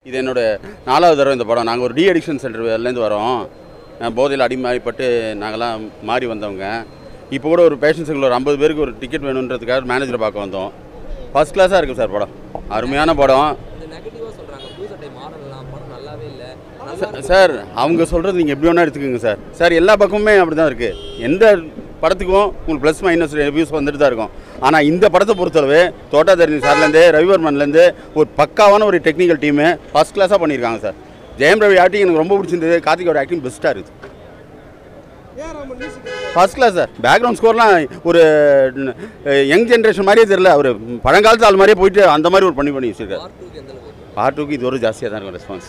இது என்னோட நாலாவது தடவை இந்த படம் நாங்கள் ஒரு டி அடிக்ஷன் சென்டர்லேருந்து வரோம் அஹ் போதையில் அடிமைப்பட்டு நாங்கள்லாம் மாறி வந்தவங்க இப்போ கூட ஒரு பேஷண்ட்ஸுக்கு ஒரு ஐம்பது பேருக்கு ஒரு டிக்கெட் வேணுன்றதுக்காக மேனேஜரை பார்க்க வந்தோம் ஃபஸ்ட் கிளாஸாக இருக்குது சார் படம் அருமையான படம் இந்த நெகட்டிவாக சொல்கிறாங்க ப்ளூ சட்டை மாறலாம் படம் நல்லாவே இல்லை நல்லா ச- சார் அவங்க சொல்கிறது நீங்கள் எப்படி வேணால் எடுத்துக்கோங்க சார் சார் எல்லா பக்கமுமே அப்படி தான் இருக்குது எந்த படத்துக்கும் உங்களுக்கு ப்ளஸ் மைனஸ் ரிவ்யூஸ் வந்துட்டு தான் இருக்கும் ஆனால் இந்த படத்தை பொறுத்தளவு தோட்டாதரணி சார்லேருந்து ரவிவர்மன்லேருந்து ஒரு பக்காவான ஒரு டெக்னிக்கல் டீமு ஃபஸ்ட் கிளாஸாக பண்ணியிருக்காங்க சார் ஜெயம் ரவி ஆக்டிங் எனக்கு ரொம்ப பிடிச்சிருந்தது கார்த்திகோட ஆக்டிங் பெஸ்ட்டாக இருக்குது ஃபர்ஸ்ட் கிளாஸ் சார் பேக்ரவுண்ட் ஸ்கோர்லாம் ஒரு யங் ஜென்ரேஷன் மாதிரியே தெரியல அவர் பழங்காலத்து ஆள் மாதிரியே போயிட்டு அந்த மாதிரி ஒரு பண்ணி பண்ணி வச்சிருக்காரு பார்ட் டூக்கு எந்த அளவுக்கு இருக்கு? பார்ட் டூக்கு இது ஒரு ஜாஸ்தியாக தான் இருக்கும் ரெஸ்பான்ஸ்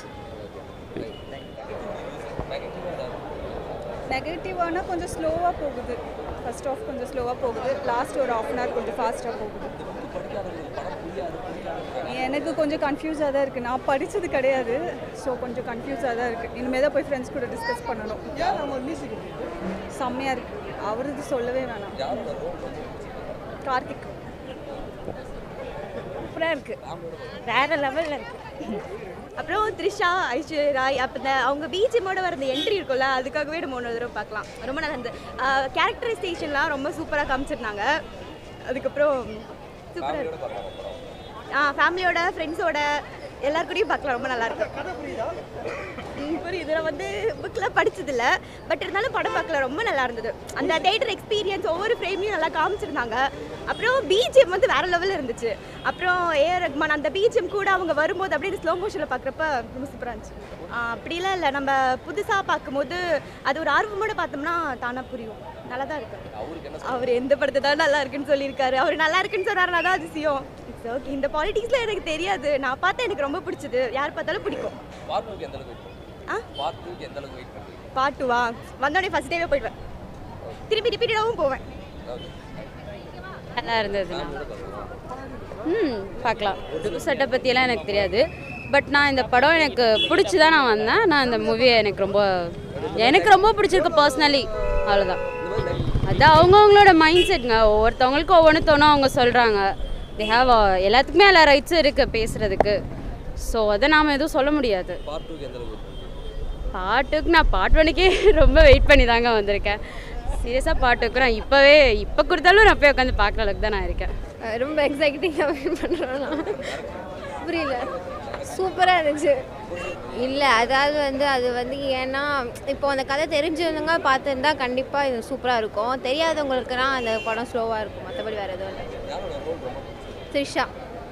நெகட்டிவானா கொஞ்சம் ஸ்லோவாக போகுது ஃபர்ஸ்ட் ஆஃப் கொஞ்சம் ஸ்லோவாக போகுது லாஸ்ட் ஒரு ஆஃப் அன் ஹவர் கொஞ்சம் ஃபாஸ்ட்டாக போகுது எனக்கு கொஞ்சம் கன்ஃபியூஸாக தான் இருக்குது நான் படித்தது கிடையாது ஸோ கொஞ்சம் கன்ஃபியூஸாக தான் இருக்குது இனிமேல் தான் போய் ஃப்ரெண்ட்ஸ் கூட டிஸ்கஸ் பண்ணணும் செம்மையாக இருக்குது அவரது சொல்லவே வேணாம் கார்த்திக் சூப்பராக இருக்குது வேற லெவலில் இருக்குது அப்புறம் த்ரிஷா ஐஸ்வர்யா ராய் அப்போ இந்த அவங்க பிஜிஎம்மோட வர அந்த என்ட்ரி இருக்கும்ல அதுக்காகவே நம்ம ஒன்று தடவை பார்க்கலாம் ரொம்ப நல்லா இருந்தது கேரக்டரைசேஷன்லாம் ரொம்ப சூப்பராக காமிச்சிருந்தாங்க அதுக்கப்புறம் சூப்பராக இருக்கு ஆ ஃபேமிலியோட ஃப்ரெண்ட்ஸோட எல்லார் கூடயும் பார்க்கலாம் ரொம்ப நல்லா இருக்கு ம், புரியுது நான் வந்து புக்கில் படிச்சதில்ல பட் இருந்தாலும் படம் பார்க்கல ரொம்ப நல்லா இருந்தது அந்த தேட்டர் எக்ஸ்பீரியன்ஸ் ஒவ்வொரு ஃப்ரேம்லையும் நல்லா காமிச்சிருந்தாங்க அப்புறம் பிஜிஎம் வந்து வேற லெவலில் இருந்துச்சு அப்புறம் ஏஆர் ரஹ்மான் அந்த பிஜிஎம் கூட அவங்க வரும்போது அப்படியே ஸ்லோ மோஷனில் பார்க்குறப்ப ரொம்ப சூப்பராக இருந்துச்சு ஆ, அப்படிலாம் இல்லை நம்ம புதுசாக பார்க்கும்போது அது ஒரு ஆர்வமோட பார்த்தோம்னா தானாக புரியும் நல்லா தான் இருக்கு அவருக்கு என்ன அவர் எந்த படத்தை தான் நல்லா இருக்குன்னு சொல்லியிருக்காரு அவர் நல்லா இருக்குன்னு சொன்னாருனா தான் அதிசயம் இட்ஸ் ஓகே இந்த பாலிடிக்ஸில் எனக்கு தெரியாது நான் பார்த்தா எனக்கு ரொம்ப பிடிச்சது யார் பார்த்தாலும் பிடிக்கும் பார்ட் டூக்கு எந்த அளவுக்கு வெயிட் ஆ? பண்ணுறீங்க பார்ட் டூக்கு எந்த அளவுக்கு வெயிட் பண்ணுறீங்க பாட்டுவா வந்தோடனே ஃபர்ஸ்ட் டேவே போயிடுவேன் திருப்பி ரிப்பீட்டடாகவும் போவேன் நல்லா இருந்ததுண்ணா ம் பார்க்கலாம் புது சட்டை பற்றியெல்லாம் எனக்கு தெரியாது பட் நான் இந்த படம் எனக்கு பிடிச்சி தான் நான் வந்தேன் நான் இந்த மூவியை எனக்கு ரொம்ப எனக்கு ரொம்ப பிடிச்சிருக்கு பர்சனலி அவ்வளோதான் அது அவங்கவுங்களோட மைண்ட் செட்ங்க ஒவ்வொருத்தவங்களுக்கும் ஒவ்வொன்று தோணும் அவங்க சொல்கிறாங்க தே ஹாவ் எல்லாத்துக்குமே எல்லா ரைட்ஸும் இருக்குது பேசுகிறதுக்கு ஸோ அதை நாம் எதுவும் சொல்ல முடியாது பார்ட் டூக்கு எந்த அளவுக்கு வெயிட் பண்ணுறீங்க பாட்டுக்கு நான் பாட்டு பண்ணிக்கே ரொம்ப வெயிட் பண்ணி தாங்க வந்திருக்கேன் சீரியஸாக பாட்டுக்கு நான் இப்போவே இப்போ கொடுத்தாலும் நான் போய் உட்காந்து பார்க்குற அளவுக்கு தான் நான் இருக்கேன் ரொம்ப எக்ஸைட்டிங்காக வெயிட் பண்ணுறோம் நான் புரியல சூப்பராக இருந்துச்சு இல்லை அதாவது வந்து அது வந்து ஏன்னா இப்போ அந்த கதை தெரிஞ்சவங்க பார்த்துருந்தா கண்டிப்பாக இது சூப்பராக இருக்கும் தெரியாதவங்களுக்குலாம் அந்த படம் ஸ்லோவாக இருக்கும் மற்றபடி வேறு எதுவும் இல்லை த்ரிஷா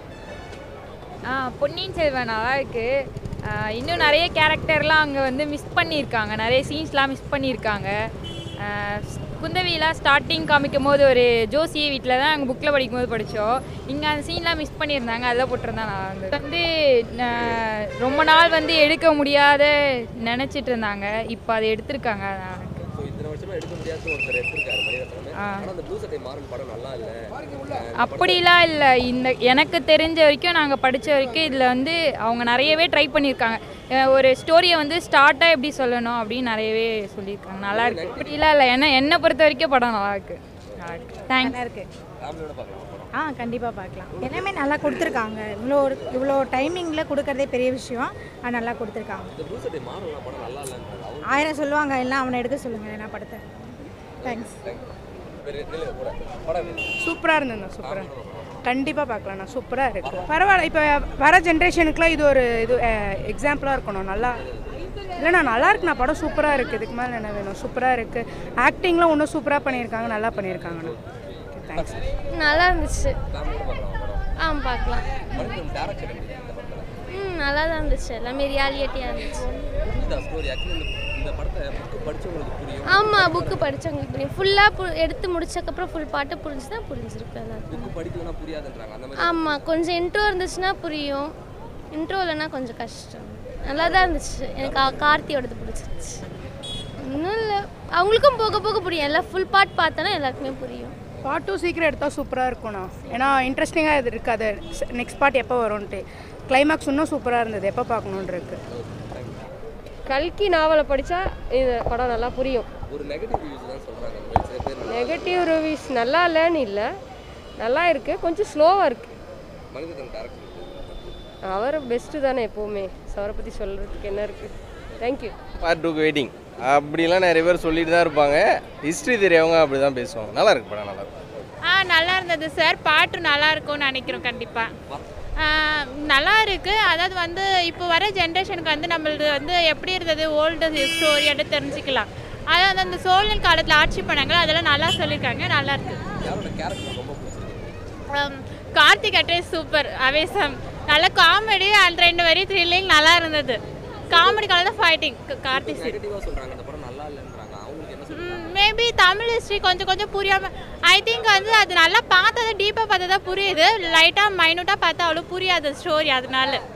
ஆ பொன்னியின் செல்வன் நல்லா இருக்கு ஆ, இன்னும் நிறைய கேரக்டர்லாம் அங்கே வந்து மிஸ் பண்ணியிருக்காங்க நிறைய சீன்ஸ்லாம் மிஸ் பண்ணியிருக்காங்க ஆ, குந்தவிலாம் ஸ்டார்டிங் காமிக்கும் போது ஒரு ஜோசி வீட்டில் தான் அங்கே புக்கில் படிக்கும் போது படித்தோம் இங்கே அந்த சீன்லாம் மிஸ் பண்ணியிருந்தாங்க அதெல்லாம் போட்டிருந்தா நல்லா இருந்தது வந்து நான் ரொம்ப நாள் வந்து எடுக்க முடியாத நினச்சிட்டு இருந்தாங்க இப்போ அதை எடுத்திருக்காங்க அதான் எனக்கு. ஸோ இத்தனை வருஷமா எடுக்க முடியாத ஒருத்தர் எடுத்திருக்காரு மணிரத்னம் ஆ. ஆனால் அந்த ப்ளூ சட்டை மாறன் படம் நல்லா இல்லை அப்படிலாம் இல்லை இந்த எனக்கு தெரிஞ்ச வரைக்கும் நாங்கள் படித்த வரைக்கும் இதில் வந்து அவங்க நிறையவே ட்ரை பண்ணியிருக்காங்க அஹ் ஒரு ஸ்டோரியை வந்து ஸ்டார்ட்டாக எப்படி சொல்லணும் அப்படின்னு நிறையவே சொல்லியிருக்காங்க நல்லா இருக்கு அப்படிலாம் இல்லை என்ன என்னை பொறுத்த வரைக்கும் படம் நல்லா இருக்கு நல்லா இருக்கு தேங்க்ஸ் இருக்கு ஃபேமிலியோட பார்க்கலாம் படம் ஆ கண்டிப்பாக பார்க்கலாம் எல்லாமே நல்லா கொடுத்துருக்காங்க இவ்வளோ ஒரு இவ்வளோ டைமிங்கில் கொடுக்கறதே பெரிய விஷயம் அது நல்லா கொடுத்துருக்காங்க இந்த ப்ளூ சட்டை மாறலாம் படம் நல்லா இல்லைன்றாங்க அவர் ஆயிரம் சொல்லுவாங்க எல்லாம் அவனை எடுக்க சொல்லுங்கள் என்ன படத்தை தேங்க்ஸ் கூட படம் சூப்பராக இருந்ததுண்ணா சூப்பராக கண்டிப்பாக பார்க்கலாம்ண்ணா சூப்பராக இருக்கு பரவாயில்ல இப்போ வர ஜென்ரேஷனுக்குலாம் இது ஒரு இது எக்ஸாம்பிளாக இருக்கணும் நல்லா இல்லைண்ணா நல்லா இருக்குண்ணா படம் சூப்பராக இருக்குது இதுக்கு மேலே என்ன வேணும் சூப்பராக இருக்குது ஆக்டிங்லாம் இன்னும் சூப்பராக பண்ணியிருக்காங்க நல்லா பண்ணியிருக்காங்கண்ணா தேங்க்ஸ் நல்லா இருந்துச்சு ஃபேமிலியோட பார்க்கலாம் படம் ஆ பார்க்கலாம் மணிரத்னம் டேரக்டர் எப்படி இந்த படத்தில் ம் நல்லா தான் இருந்துச்சு எல்லாமே ரியாலிட்டியாக இருந்துச்சு புரியுதா ஸ்டோரி ஆக்சுவலி இந்த படத்தை புக்கு படிச்சவங்களுக்கு புரியும் ஆமாம் புக்கு படித்தவங்களுக்கு புரியும் ஃபுல்லாக எடுத்து முடிச்சக்கப்புறம் ஃபுல் பாட்டு புரிஞ்சுன்னா புரிஞ்சிருக்கு எல்லாருக்கும் புக்கு படிக்கலன்னா புரியாதுன்றாங்க அந்த மாதிரி ஆமாம் கொஞ்சம் இன்ட்ரோ இருந்துச்சுன்னா புரியும் இன்ட்ரோ இல்லைன்னா கொஞ்சம் கஷ்டம் நல்லா தான் இருந்துச்சு எனக்கு கா- கார்த்தியோடது பிடிச்சிருச்சு ஒன்றும் இல்லை அவங்களுக்கும் போக போக புரியும் எல்லாம் ஃபுல் பார்ட் பார்த்தோன்னா எல்லாருக்குமே புரியும் பார்ட் டூ சீக்கிரம் எடுத்தால் சூப்பராக இருக்கும்ண்ணா ஏன்னா இன்ட்ரெஸ்டிங்காக இது இருக்காது நெக்ஸ்ட் பார்ட் எப்போ வரும்ன்ட்டு கிளைமேக்ஸ் இன்னும் சூப்பராக இருந்தது எப்போ பார்க்கணுன்னு இருக்கு கல்கி நாவலை படித்தா இந்த படம் நல்லா புரியும் ஒரு நெகட்டிவ் ரிவ்யூஸ் தான் சொல்கிறாங்க சில பேர் நல்லா நெகட்டிவ் ரிவ்யூஸ் நல்லா இல்லைன்னு இல்லை நல்லா இருக்குது கொஞ்சம் ஸ்லோவாக இருக்குது மனிதன் டேரக்டர் அவர் பெஸ்ட்டு தானே எப்போவுமே ஸோ அவரை பற்றி சொல்கிறதுக்கு என்ன இருக்குது தேங்க்யூ பார்ட் டூக்கு வெயிட்டிங் அப்படிலாம் நிறைய பேர் சொல்லிட்டு தான் இருப்பாங்க ஹிஸ்ட்ரி தெரியவங்க அப்படி தான் பேசுவாங்க நல்லா இருக்கு படம் நல்லா இருக்கு ஆ நல்லா இருந்தது சார் பாட்டு நல்லா இருக்கும்னு நினைக்கிறோம் கண்டிப்பாக நல்லா இருக்குது அதாவது வந்து இப்போ வர ஜென்ரேஷனுக்கு வந்து நம்மளது வந்து எப்படி இருந்தது ஓல்டு ஸ்டோரி எடுத்து தெரிஞ்சுக்கலாம் அதாவது அந்த சோழன் காலத்தில் ஆட்சி பண்ணாங்க அதெல்லாம் நல்லா சொல்லியிருக்காங்க நல்லா இருக்கு யாரோட கேரக்டர் ரொம்ப பிடிச்சிருக்கு ஆம், கார்த்திக் அட்டே சூப்பர் அவேசம் நல்ல காமெடி அந்த ரெண்டு வரி த்ரில்லிங் நல்லா இருந்தது காமெடி கலந்த ஃபைட்டிங் கார்த்திக் சார் நெகட்டிவாக சொல்கிறாங்க இந்த படம் நல்லா இல்லைன்றாங்க அவங்களுக்கு என்ன சொல்றாங்க மேபி தமிழ் ஹிஸ்ட்ரி கொஞ்சம் கொஞ்சம் புரியாமல் ஐ திங்க் வந்து அது நல்லா பார்த்தது டீப்பாக பார்த்ததா புரியுது லைட்டாக மைனூட்டாக பார்த்தா அவ்வளோ புரியாது ஸ்டோரி அதனால